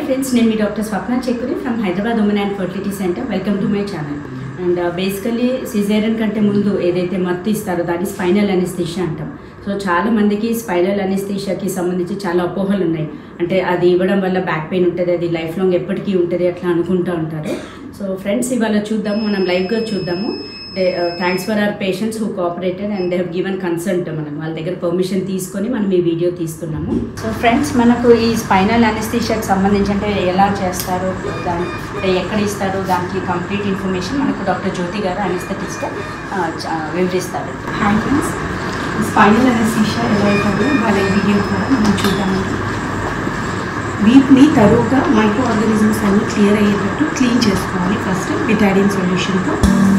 friends నేను మీ doctor Swapna Chekkuri from Hyderabad women and fertility centre welcome to my channel and basically caesarean కంటే ముందు ఏదైతే మత్తు ఇస్తారో దాన్ని స్పైనల్ అనెస్థీషియా అంటాం సో చాలా మందికి స్పైనల్ అనెస్థీషియాకి సంబంధించి చాలా అపోహలు ఉన్నాయి అంటే అది ఇవ్వడం వల్ల బ్యాక్ పెయిన్ ఉంటుంది అది లైఫ్ లాంగ్ ఎప్పటికీ ఉంటుంది అట్లా అనుకుంటూ ఉంటారు సో ఫ్రెండ్స్ ఇవాళ చూద్దాము మనం లైవ్గా చూద్దాము thanks for our patients who cooperated and they have given consult మనం వాళ్ళ దగ్గర పర్మిషన్ తీసుకొని మనం ఈ వీడియో తీస్తున్నాము సో ఫ్రెండ్స్ మనకు ఈ స్పైనల్ అనెస్థీషియాకి సంబంధించి అంటే ఎలా చేస్తారు దాని అంటే ఎక్కడ ఇస్తారు దానికి కంప్లీట్ ఇన్ఫర్మేషన్ మనకు డాక్టర్ జ్యోతి గారు అనెస్థెటిస్ట్ వివరిస్తారు హాయ్ ఫ్రెండ్స్ స్పైనల్ అనెస్థీషియా ఎలా అవుతుందో వాళ్ళ ఈ వీడియో ద్వారా మనం చూద్దామండి వీప్ని తరువుగా మైక్రో ఆర్గానిజమ్స్ అన్ని క్లియర్ అయ్యేటట్టు క్లీన్ చేసుకోవాలి ఫస్ట్ బిటాడిన్ సొల్యూషన్తో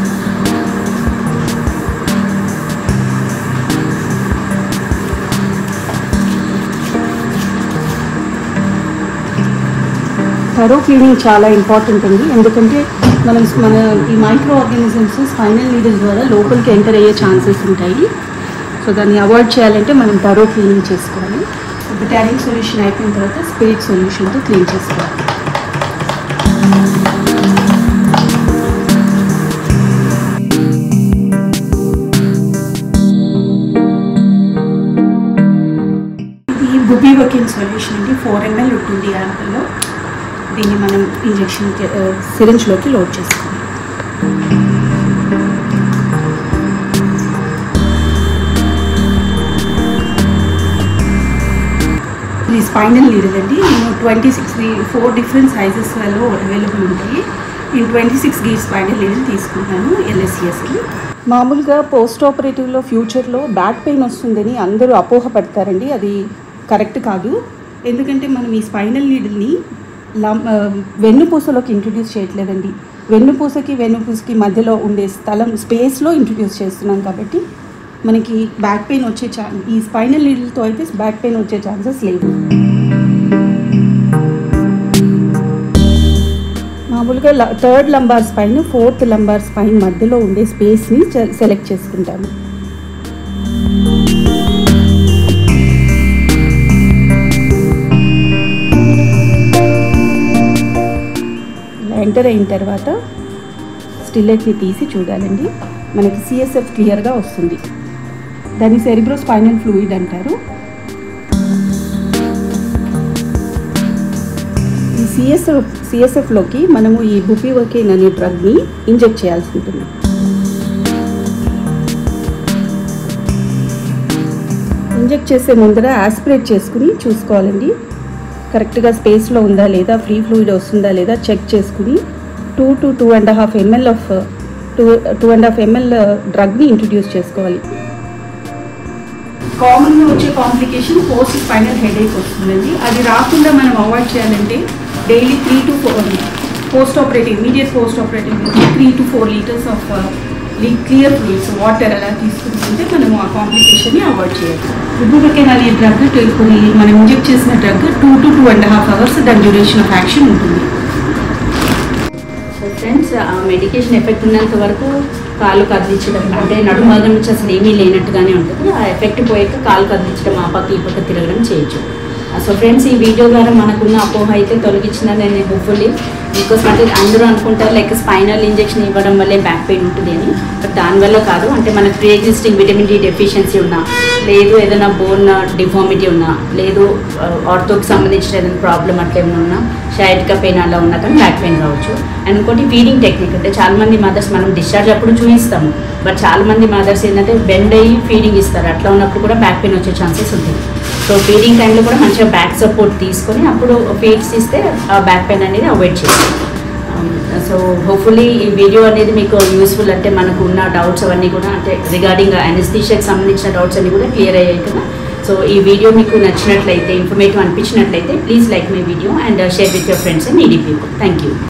థరో క్లీనింగ్ చాలా ఇంపార్టెంట్ అండి ఎందుకంటే మనం మన ఈ మైక్రో ఆర్గానిజమ్స్ స్పైనల్ నీడిల్స్ ద్వారా లోపలికి ఎంటర్ అయ్యే ఛాన్సెస్ ఉంటాయి సో దాన్ని అవాయిడ్ చేయాలంటే మనం థరో క్లీనింగ్ చేసుకోవాలి బిటారిన్ సొల్యూషన్ అయిపోయిన తర్వాత స్పిరిట్ సొల్యూషన్తో క్లీన్ చేసుకోవాలి ఇది బుబీవకిన్ సొల్యూషన్ అండి ఫోర్ ఎంఎల్ ఉంటుంది యాంపుల్లో దీన్ని మనం ఇంజెక్షన్ సిరింజ్లోకి లోడ్ చేసుకోవాలి ఇది స్పైనల్ నీడిల్ అండి నేను ట్వంటీ సిక్స్ ఫోర్ డిఫరెంట్ సైజెస్లలో అవైలబుల్ ఉంటాయి నేను twenty six G spinal needle తీసుకున్నాను ఎల్ఎస్సిఎస్కి మామూలుగా పోస్ట్ ఆపరేటివ్లో ఫ్యూచర్లో బ్యాక్ పెయిన్ వస్తుందని అందరూ అపోహపడతారండి అది కరెక్ట్ కాదు ఎందుకంటే మనం ఈ స్పైనల్ నీడిల్ని లం వెన్నుపూసలోకి ఇంట్రడ్యూస్ చేయట్లేదండి వెన్నుపూసకి వెన్నుపూసకి మధ్యలో ఉండే స్థలం స్పేస్లో ఇంట్రడ్యూస్ చేస్తున్నాం కాబట్టి మనకి బ్యాక్ పెయిన్ వచ్చే ఛా ఈ స్పైనల్ నీడిల్తో అయితే బ్యాక్ పెయిన్ వచ్చే ఛాన్సెస్ లేవు మామూలుగా third lumbar spine fourth lumbar spine మధ్యలో ఉండే స్పేస్ని సెలెక్ట్ చేసుకుంటాము ఎంటర్ అయిన తర్వాత స్టిల్లెట్ని తీసి చూడాలండి మనకి సిఎస్ఎఫ్ క్లియర్గా వస్తుంది దాన్ని సెరిబ్రో స్పైనల్ ఫ్లూయిడ్ అంటారు ఈ సిఎస్ఎఫ్ సిఎస్ఎఫ్లోకి మనము ఈ బుపివకిన్ అనే డ్రగ్ని ఇంజెక్ట్ చేయాల్సి ఉంటుంది ఇంజెక్ట్ చేసే ముందర ఆస్పిరేట్ చేసుకుని చూసుకోవాలండి కరెక్ట్గా స్పేస్లో ఉందా లేదా ఫ్రీ ఫ్లూయిడ్ వస్తుందా లేదా చెక్ చేసుకుని two to two and half ML of two two and half ML డ్రగ్ని ఇంట్రడ్యూస్ చేసుకోవాలి కామన్గా వచ్చే కాంప్లికేషన్ పోస్ట్ స్పైనల్ హెడేక్ వస్తుందండి అది రాకుండా మనం అవాయిడ్ చేయాలంటే daily three to four post operative immediate post operative three to four litres of clear fluids water అలా తీసుకుంటుంటే మనం ఆ కాంప్లికేషన్ని అవాయిడ్ చేయాలి రుబుబకెన్ అనే డ్రగ్ కొన్ని మనం ఇంజెక్ట్ చేసిన drug two to two and half hours దాని డ్యూరేషన్ ఆఫ్ యాక్షన్ ఉంటుంది సో ఫ్రెండ్స్ ఆ మెడికేషన్ ఎఫెక్ట్ ఉన్నంత వరకు కాలు కదిలించడం అంటే నడుము భాగం నుంచి అసలు ఏమీ లేనట్టుగానే ఉంటుంది ఆ ఎఫెక్ట్ పోయాక కాలు కదిలించడం ఆ పక్క ఈ పక్క తిరగడం చేయొచ్చు సో ఫ్రెండ్స్ ఈ వీడియో ద్వారా మనకున్న అపోహ అయితే తొలగించిందని నేను హోప్ఫుల్లీ బికాస్ అంటే అందరూ అనుకుంటారు లైక్ స్పైనల్ ఇంజెక్షన్ ఇవ్వడం వల్లే బ్యాక్ పెయిన్ ఉంటుంది అని బట్ దానివల్ల కాదు అంటే మనకు pre existing vitamin D deficiency ఉన్నా లేదు ఏదైనా బోన్ డిఫార్మిటీ ఉన్నా లేదు ఆర్థోకి సంబంధించిన ఏదైనా ప్రాబ్లం అట్లా ఏమైనా ఉన్నా షైడ్గా పెయిన్ అలా ఉన్నా కానీ బ్యాక్ పెయిన్ రావచ్చు అండ్ ఇంకోటి ఫీడింగ్ టెక్నిక్ అంటే చాలా మంది మదర్స్ మనం డిశ్చార్జ్ అప్పుడు చూపిస్తాము బట్ చాలా మంది మదర్స్ ఏంటంటే బెండ్ అయ్యి ఫీడింగ్ ఇస్తారు అట్లా ఉన్నప్పుడు కూడా బ్యాక్ పెయిన్ వచ్చే ఛాన్సెస్ ఉంటాయి సో ఫీడింగ్ టైంలో కూడా మంచిగా బ్యాక్ సపోర్ట్ తీసుకొని అప్పుడు ఫీడ్స్ ఇస్తే ఆ బ్యాక్ పెయిన్ అనేది అవాయిడ్ చేయాలి సో హోప్ఫుల్లీ ఈ వీడియో అనేది మీకు యూస్ఫుల్ అంటే మనకు ఉన్న డౌట్స్ అవన్నీ కూడా అంటే రిగార్డింగ్ అనెస్థీషియాకి సంబంధించిన డౌట్స్ అన్ని కూడా క్లియర్ అయ్యాయి కదా సో ఈ వీడియో మీకు నచ్చినట్లయితే ఇన్ఫర్మేటివ్ అనిపించినట్లయితే please like my video and share with your friends and needy people thank you